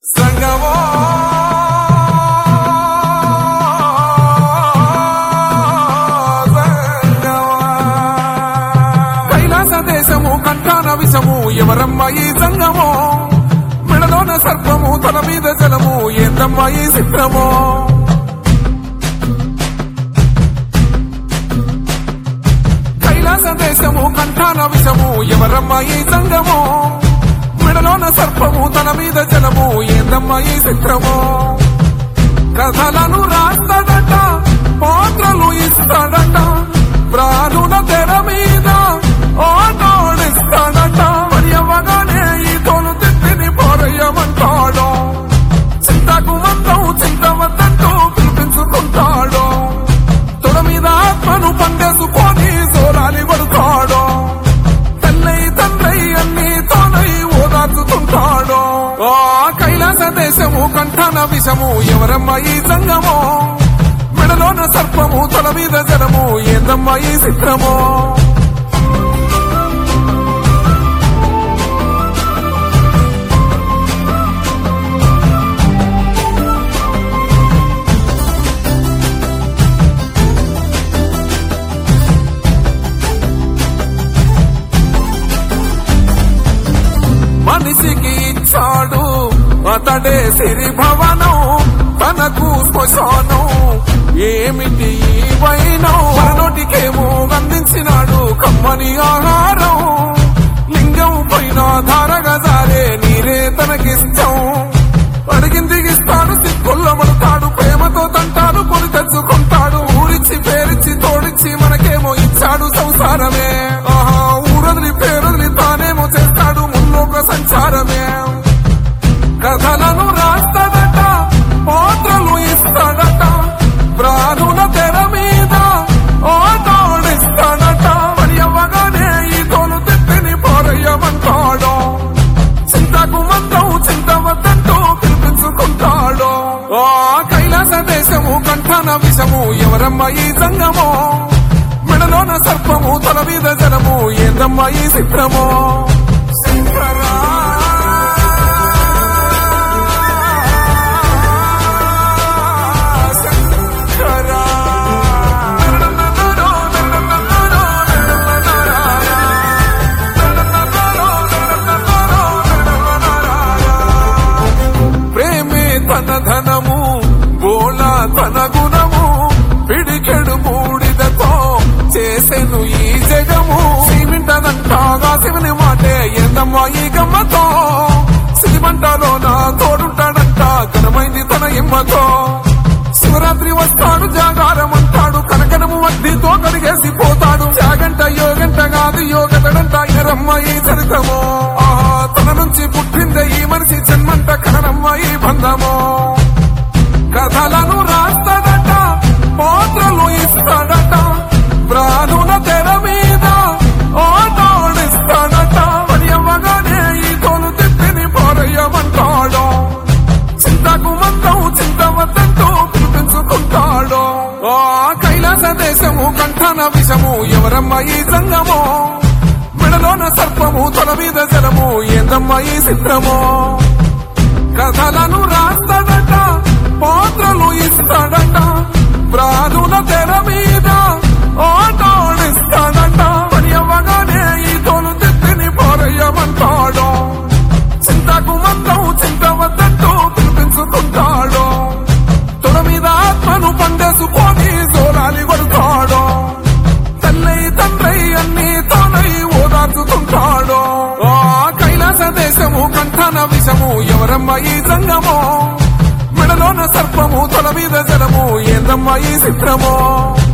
సంగమో కైలాస దేశము కంఠాన విషము ఎవరమ్మ ఈ సంగమో మెడలోన సర్పము తల మీద జలము ఏందమ్మ ఈ చిత్రమో కైలాస దేశము కంఠాన విషము ఎవరమ్మ ఈ సంగమో మెడలోన సర్పము తల మీద జలము ఏందమ్మ ఈ చిత్రమో కథలను రాస్తాడట పాత్రలు ఇస్తాడట ప్రాణుల తెర మీద ఆటాడిస్తాడట మరి అవ్వగానే ఈ తోలు తిప్పిని పోరయ్యమంటాడు చింతకు మందం చింతవద్దంటూ పిలిపించుకుంటాడు తొడ మీద ఆత్మను పండేసుకొని సోరాలి పడుతాడు తల్లై తండ్రై అన్ని తానై ఓదార్చుతుంటాడు ఆ కైలాస దేశము కంఠాన విషము ఎవరమ్మ ఈ సంగమో మెడలోన సర్పము తల మీద జలము ఏందమ్మ ఈ చిత్రమో మనిషికి ఇచ్చాడు అతడే సిరి భవనం తనకు శ్మశానం ఏమిటి ఈ వైనం నోటికేమో అందించినాడు కమ్మని ఆహారం లింగం పైన ధారగా జారే నీరే తనకిష్టం అడిగింది ఇస్తాడు సిక్కుల్లో పడతాడు ప్రేమతో తంటాడు కొని తెచ్చుకుంటాడు ఊరిచ్చి పేరిచ్చి తోడిచ్చి మనకేమో ఇచ్చాడు సంసారమే ఆహా ఊరొదిలి పేరొదిలి తానేమో చేస్తాడు ముల్లోక సంచారమే కథలను రాస్తాడట పాత్రలు ఇస్తాడట ప్రాణుల తెర మీద ఆటాడిస్తాడట మరి అవ్వగానే ఈ తోలు తిప్పిని పారయ్యమంటాడు చింతకు మందం చింతవద్దంటూ పిలిపించుకుంటాడు ఆ కైలాస దేశము కంఠాన విషము ఎవరమ్మ ఈ సంగమో మెడలోన సర్పము తల మీద జలము ఏందమ్మ ఈ చిత్రమో శంకరా శంకరా ప్రేమే తన ధనము బోలా తన గుణము పిడికెడు బూడిదతో చేసెను ఈ జగము సిమింటదంటాగా శివుని మాటే ఎందమ్మా ఈ గమ్మతో సిరిమంటలో నా తోడుంటాడంట ఘనమైంది తన ఇమ్మతో శివరాత్రి వస్తాడు జాగారం అంటాడు కనకనము వడ్డీతో కడిగేసి పోతాడు జాగంట యోగంట కాదు యోగతడంట ఎరమ్మ ఈ చరితము ఆహా తన నుంచి పుట్టిందే ఈ మనిషి జన్మంట కనరమ్మ ఈ బంధము కథలను రాస్తాడట పాత్రలు ఇస్తాడట ప్రాణుల తెర మీద ఆటాడిస్తాడట మరి అవ్వగానే ఈ తోలు తిప్పిని పారయ్యమంటాడు చింతకు మందం చింతవద్దంటూ పిలిపించుకుంటాడు ఆ కైలాస దేశము కంఠాన విషము ఎవరమ్మ ఈ సంగమో మెడలోన సర్పము తల మీద జలము ఏందమ్మ ఈ చిత్రమో కథలను రాస్తాడట పాత్రలు ఇస్తాడట ప్రాణుల తెర మీద ఆటాడిస్తాడట మరి అవ్వగానే ఈ తోలు తిప్పిని పారయ్యమంటాడు చింతకు మందం చింతవద్దంటూ పిలిపించుకుంటాడు తొడ మీద ఆత్మను పండేసుకొని సోలాలి కొడుతాడు తల్లై తండ్రై అన్ని తానై ఓదార్చుతుంటాడు ఆ కైలాస దేశము కంఠాన విషము ఎవరమ్మ ఈ సంగమో మెడలోన సర్పము తల మీద జలము ఏందమ్మ ఈ చిత్రమో